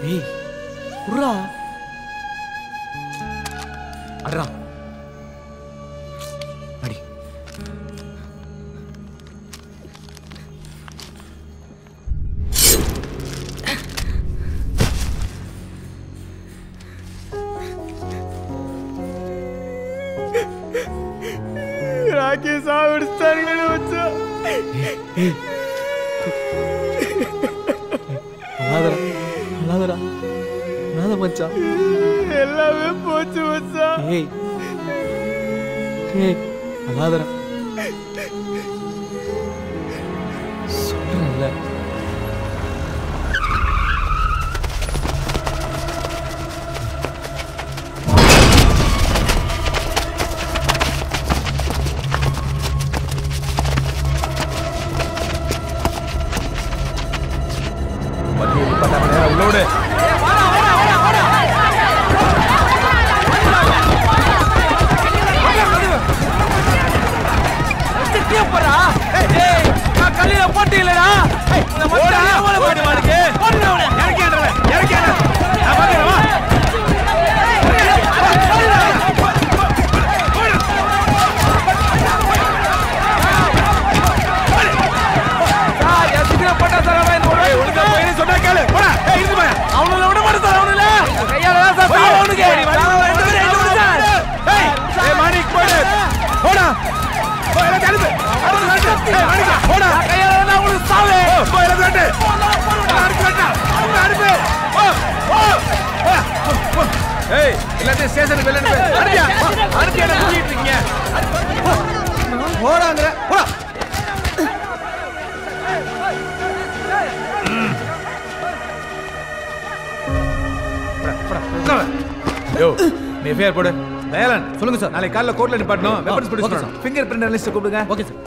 ஏய் குர்ரா அட்ரா அடி ராக்கி சாவிடுச்சாருங்களே மச்சான் அழாதடா அழாதடா அழாத மச்சான் எல்லாமே போச்சு மச்சான் ஏய் ஏய் அழாதடா சொல்றேன்ல உள்ளோடு கல்லில போட்டு இல்லடா அவனுல விட மாட்டேன் சார் அவனுல கையால தான் சார் சாவு அவனுக்கு ரெண்டு பேரும் ரெண்டு பேரும் சார் ஏய் ஏய் மாணிக் போடு போடா போய் எல்லாம் தடுத்து அடுத்து தடுத்து ஏய் மாணிக் போடா கையால தான் அவனுக்கு சாவு போய் எல்லாம் தடுத்து அடுத்து வேண்டாம் அவங்க அடுத்து ஓ ஓ ஏய் எல்லாத்தையும் ஸ்டேஷனுக்கு வெளில அனுப்பு அனுப்பியா அனுப்பி என்ன கூட்டிட்டு இருக்கீங்க போடாங்கற போடா யோ நீ ஃபேர் போடு தயாளன் சொல்லுங்க சார் நாளைக்கு காலைல கோர்ட்ல நிப்பாட்டணும் வெப்பன்ஸ் பிடிச்சு ஃபிங்கர் பிரிண்ட் அனலிஸ்ட் கூப்பிடுங்க ஓகே சார்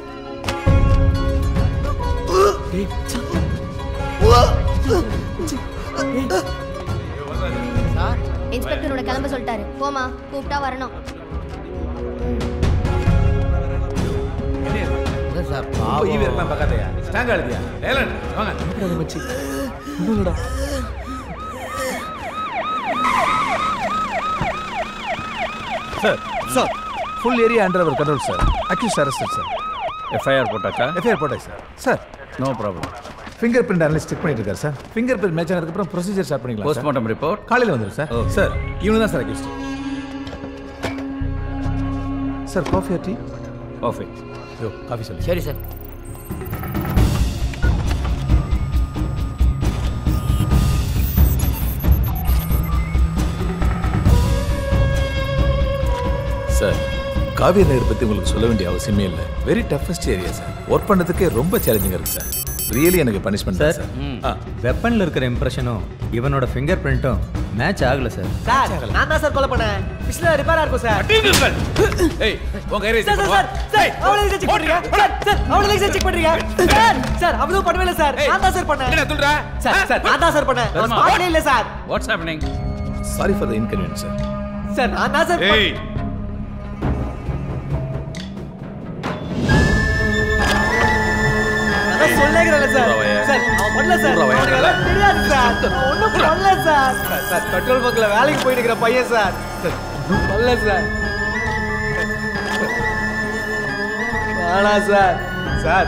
இன்ஸ்பெக்டரோட கிளம்ப சொல்லிட்டாரு போமா கூப்பிட்டா வரணும் சார் ரொம்ப ஈவி இருக்கலாம் பார்க்காதயா ஸ்ட்ராங்கா எழுதியா தயாளன் வாங்க அது மச்சி ஒண்ணுலடா sir sir full area under our control sir accused arrest sir FIR போட்டாக்கா எஃப்ஐஆர் போட்டாய் sir sir no problem finger print analyst check பண்ணிட்டு இருக்காரு சார் ஃபிங்கர் பிரிண்ட் மேட்ச் ஆனதுக்கு அப்புறம் ப்ரொசீஜர் ஸ்டார்ட் பண்ணிக்கலாம் சார் போஸ்ட்மார்ட்டம் ரிப்போர்ட் காலையில் வந்துடும் சார் Okay. சார் இவனு தான் sir accused sir coffee tea coffee யோ காஃபி சொல்லி சரி சார் சார் காவிரி நகர் பற்றி உங்களுக்கு சொல்ல வேண்டிய அவசியமே இல்லை very toughest area sir work பண்ணதுக்கே ரொம்ப சேலஞ்சிங்காக இருக்கு சார் ரியலி எனக்கு பனிஷ்மெண்ட் சார் சார் ஆ வெப்பனில் இருக்கிற இம்ப்ரெஷனும் இவனோட ஃபிங்கர் பிரிண்ட்டும் மேட்ச் ஆகல சார் சார் நான் தான் சார் கொலை பண்ணேன் மிஷின்ல ரிப்பேரா இருக்கும் சார் ஏய் உங்க கையை சார் சார் சார் சார் அவளை எதுக்கு செக் பண்றீங்க சார் சார் அவளை எதுக்கு செக் பண்றீங்க சார் சார் அவளும் பண்ணவே இல்ல சார் நான் தான் சார் பண்ணேன் சொல்ற சார் சார் நான் தான் சார் பண்ணேன் நான் ஸ்பாட்ல இல்ல sir what's happening sorry for the inconvenience sir sir நான் தான் சார் பண்ணேன். ஏய் அதான் சொல்லேங்கிறேன்ல சார் ஊர்ராவையா? சார் அவன் பண்ணல சார் ஊர்ராவையா? அவனுக்கு எல்லாம் தெரியாது சார் அவன் ஒண்ணும் பண்ணல சார் சார், சார் பெட்ரோல் பங்க்ல வேலைக்கு போயிட்டு இருக்கிற பையன் சார் சார் ஒண்ணும் பண்ணல சார் வேணாம் சார் சார்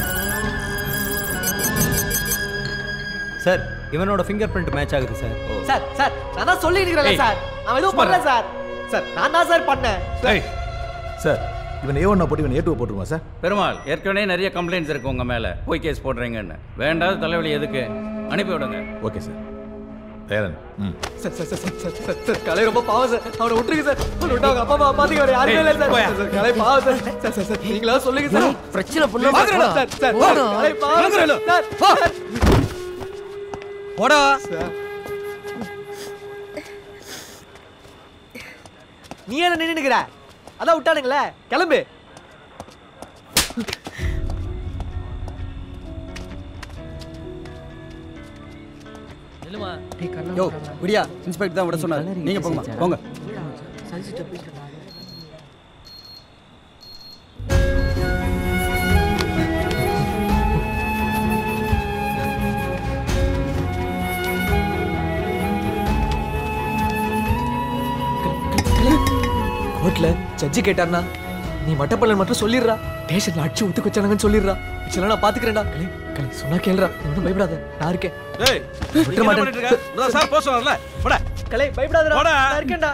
சார் இவனோட ஃபிங்கர் பிரிண்ட் மேட்ச் ஆகுது சார் சார் சார் நான் தான் சொல்லி இருக்கிறேன்ல ஏய், சார் அவன் எதுவும் சும்மா பண்ணல இரு. சார் சார் நான் தான் சார் பண்ணேன் ஏய் சார் இவன் ஏ ஒன்னா போட்டு இவன் ஏ டூ போட்டுருமா சார் பெருமாள் ஏற்கனவே நிறைய கம்ப்ளைண்ட்ஸ் இருக்கு உங்க மேல போய் கேஸ் போடுறீங்கன்னு வேண்டாத தலைவலி எதுக்கு அனுப்பி விடுங்க ஓகே சார் தயாரன் ம் sir sir sir sir sir sir Kalai ரொம்ப பாவம் சார் அவனை விட்டுருங்க சார் அவனை விட்டு அவங்க அப்பா அம்மா பாத்துக்க வேற யாருமே இல்லை சார் சார், சார் கலை பாவம் சார் சார் சார் சார் நீங்களா சொல்லுங்க சார் பிரச்சனை பண்ண பாக்குறேன் சார் சார் கலை பாவம் சார் சார் சார் போடா சார் நீ என்ன நின்னுக்கிற அதான் விட்டானுங்களே கிளம்பு யோ விடியா இன்ஸ்பெக்டர் தான் விட சொன்னார் நீங்க போங்க போங்க கோர்ட்ல ஜட்ஜி கேட்டார்னா நீ மட்டப்பள்ளன் மட்டும் சொல்லிடுறா ஸ்டேஷன்ல அடிச்சு ஒத்துக்கு வச்சானுங்கன்னு சொல்லிடுறா மிச்சம் நான் பாத்துக்கிறேன்டா கலை கலை சொன்னா கேளுடா நீ ஒன்றும் பயப்படாத நான் இருக்கேன் டேய் விட்டுற மாட்டேன். சார் போஸ்ட் வரல போடா கலை பயப்படாதடா போடா. நான் இருக்கேன்டா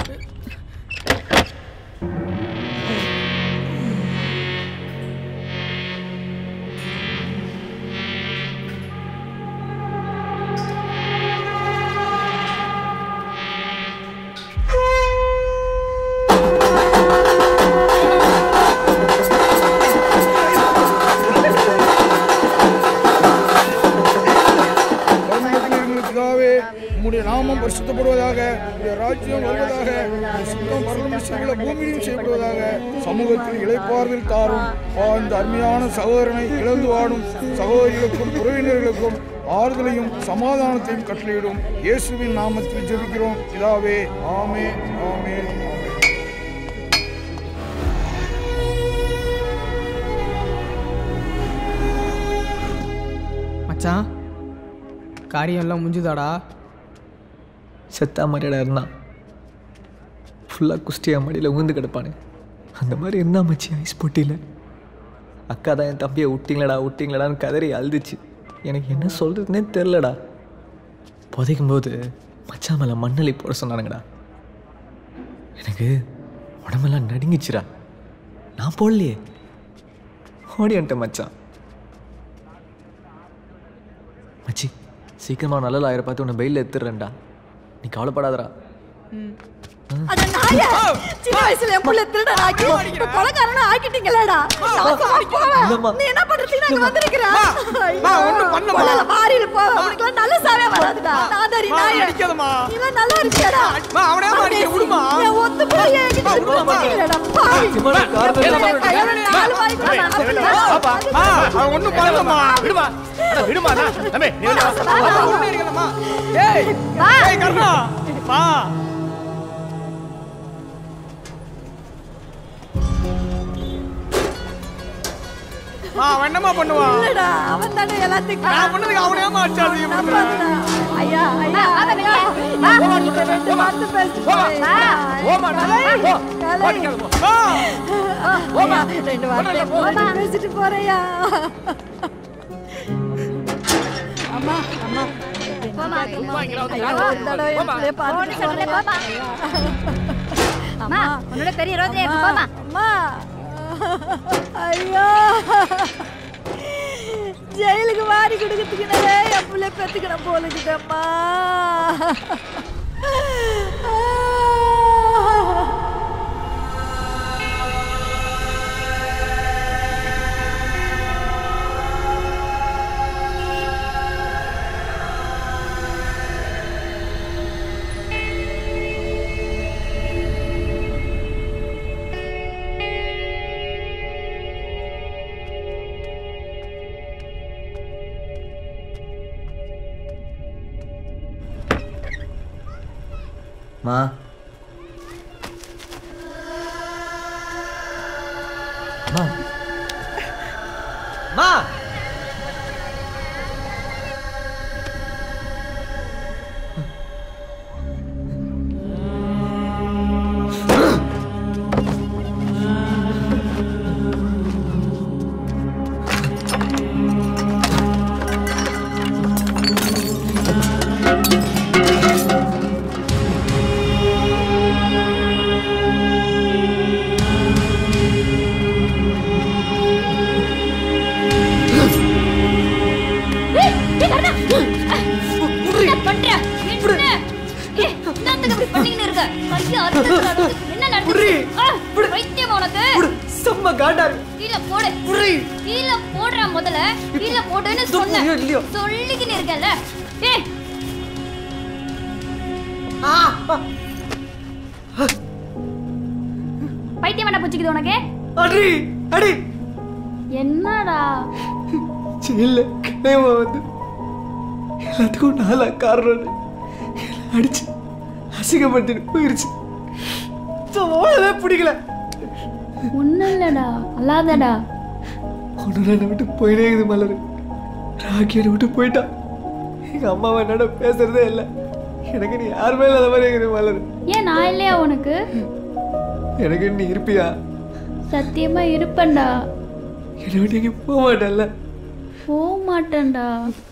பரலோகத்தில் பிதாவே உம்முடைய நாமம் பரிசுத்தப்படுவதாக உம்முடைய ராஜ்யம் வருவதாக உம்முடைய சித்தம் பரலோகம் செய்யல பூமியிலும் செய்யப்படுவதாக சமூகத்தில் இளைப்பாறுதல் தாரும் ஆ, இந்த அருமையான சகோதரனை இழந்து வாடும் சகோதரிகளுக்கும் உறவினர்களுக்கும் ஆறுதலையும் சமாதானத்தையும் கட்டளையிடும் இயேசுவின் நாமத்தில் ஜெபிக்கிறோம் பிதாவே ஆமே ஆமே ஆமே மச்சான் காரியம் எல்லாம் முடிஞ்சுதாடா செத்தா மாதிரிடா இருந்தான் ஃபுல்லாக குஸ்டியா மடியில் ஊந்து கிடப்பானு அந்த மாதிரி இருந்தா மச்சி ஐஸ் போட்டியில் அக்கா தான் என் தம்பியை விட்டிங்களடா விட்டிங்களடான்னு கதறி அழுதுச்சு எனக்கு என்ன சொல்கிறதுனே தெரிலடா புதைக்கும் போது மச்சான் மேலே மண்ணலி போட சொன்னானுங்கடா எனக்கு உடம்பெல்லாம் நடுங்கிச்சுடா நான் போடலையே ஓடி வந்துட்டேன் மச்சான் மச்சி சீக்கிரமாக நல்ல லாயரை பார்த்து உன்னை பெயிலில் எடுத்துடுறேன்டா நீ கவலைப்படாதடா அட நாயே! சின்ன வயசுல என் புள்ள திருடன் ஆக்கி, இப்ப கொலைக்காரனா ஆக்கிட்டீங்களேடா. நாசமா போவேன். இல்லம்மா. நீ என்ன பண்றதுக்கு நாங்க வந்திருக்கிற? மா, ஒண்ணும் பண்ணலம்மா. கொலையில மாறிடு போ. உனக்கெல்லாம் நல்ல சாவே வராதுடா. நாதாரி மா, நாயே. அடிக்காதம்மா. நீலாம் நல்லா இருக்கியாடா? மா, அவனையே மா, அடிக்க விடுமா. என் ஒத்து போய் என்கிட்ட திரும்ப மாட்டீங்களேடா, பாவி. சும்மா நான் காரணம் என் இல்லாம கையால நாலு வாய் கூட நான் சாப்பிட்டேன். மா அவன் ஒண்ணும் பண்ணலமா விடுமா அட, விடுமா அண்ணா. தம்பி நீ வெளிய வா. வா, வா. ஒண்ணும் இருக்கலம்மா. ஏய் வா. ஏய் கர்ணா வா மா அவன் என்னம்மா பண்ணுவான் இல்லடா, அவன் தானே எல்லாத்தையும் நான் பண்ணதுக்கு அவனே ஏமா அடிச்சு அதிகம் பண்றான்? நம்பாதடா. ஐயா, ஐயா, ஐயா. நீங்க ரெண்டு வார்த்தை பேசிட்டு போறீங்க. கலை. ஐயா, ரெண்டு வார்த்தை போட்டு பேசிட்டு போறியா? அம்மா, அம்மா. ஐயோ, ஒரு தடவை என் பிள்ளைய பார்த்துட்டு போறியா? அம்மா, உன்னோட பெரிய ரோஜை அம்மா, அம்மா. ஐயோ ஜெயிலுக்கு வாரி கொடுக்கறதுக்குனே என் பிள்ளை பெத்துக்கணும் போல இருக்குதம்மா மா மா மா என்ன பண்ற என்ன ஏய், என்னத்துக்கு இப்படி பண்ணிக்கின்னு இருக்க? கையை அறுத்து அறுத்து. என்ன நடந்துச்சு? ஆ, பைத்தியமா உனக்கு? செம்ம காண்டா இருக்கு. கீழே போடு. கீழே போடுறா முதல்ல. கீழே போடுன்னு சொன்னேன். புரியுதோ இல்லையோ? சொல்லிக்கின்னு இருக்கேன்ல. ஏய், பைத்தியம் என்ன பிடிச்சிக்குது உனக்கு அடி அடி என்னடா ஜெயில கிளையமா வந்து எல்லாத்துக்கும் நாளா காரணம் அடிச்சு அசிங்கப்படுத்திட்டு போயிருச்சு ஓடவே பிடிக்கல ஒன்னும் இல்லடா அல்லாதடா ஒன்று என்னை விட்டு போயினே இருக்குது மலர் ராக்கி என்னை விட்டு போயிட்டான் எங்க அம்மாவை என்னோட பேசுறதே இல்லை எனக்கு நீ யாருமே இல்லாத மாதிரி இருக்குது மலர் ஏன் நான் இல்லையா உனக்கு எனக்கு நீ இருப்பியா சத்தியமா இருப்பேன்டா என்னை விட்டு எங்கேயும் போக மாட்டேன்ல போக மாட்டேன்டா